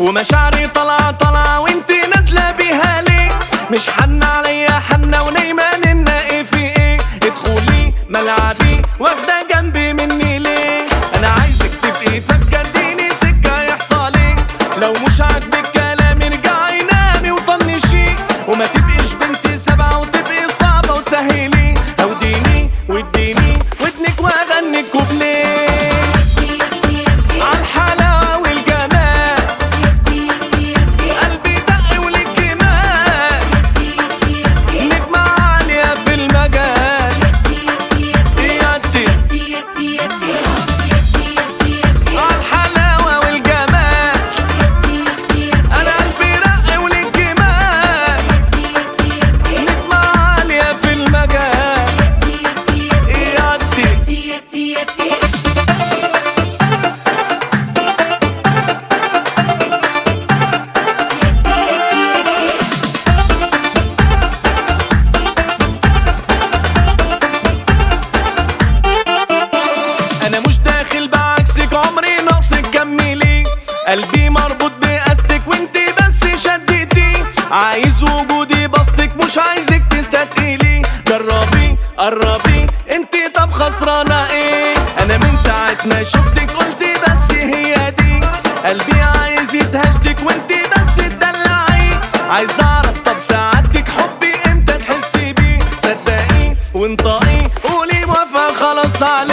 ومشاعري طالعة طالعة وانت نازلة بيها ليه مش حن عليا حنة ونايمة ننا ايه في ايه ادخلي ملعبي واخدة جنبي مني ليه انا عايزك تبقي فكة اديني سكة يحصل ايه لو مش عاجبك كلامي ارجعي نامي وطنشي وما تبقيش بنت سبعة وتبقي صعبة وسهلي او ديني واديني ودنك واغني كوبليه عالحلاوة والجمال قلبي دق ولك جمال نجمة عالية في المجال يدي عالحلاوة والجمال أنا قلبي رق ولك جمال نجمة عالية في المجال يدي انا مش داخل بعكسك عمري ناقصك كملي قلبي مربوط بقاستك وانت بس شدتي عايز وجودي بسطك مش عايزك تستتقلي جربي قربي انت طب خسرانه ايه انا من ساعه ما شفتك قلت بس هي دي قلبي عايز يتهشتك وانت بس تدلعي عايز اعرف طب سعادتك حبي امتى تحسي بيه صدقي وانطقي قولي موافقه خلاص على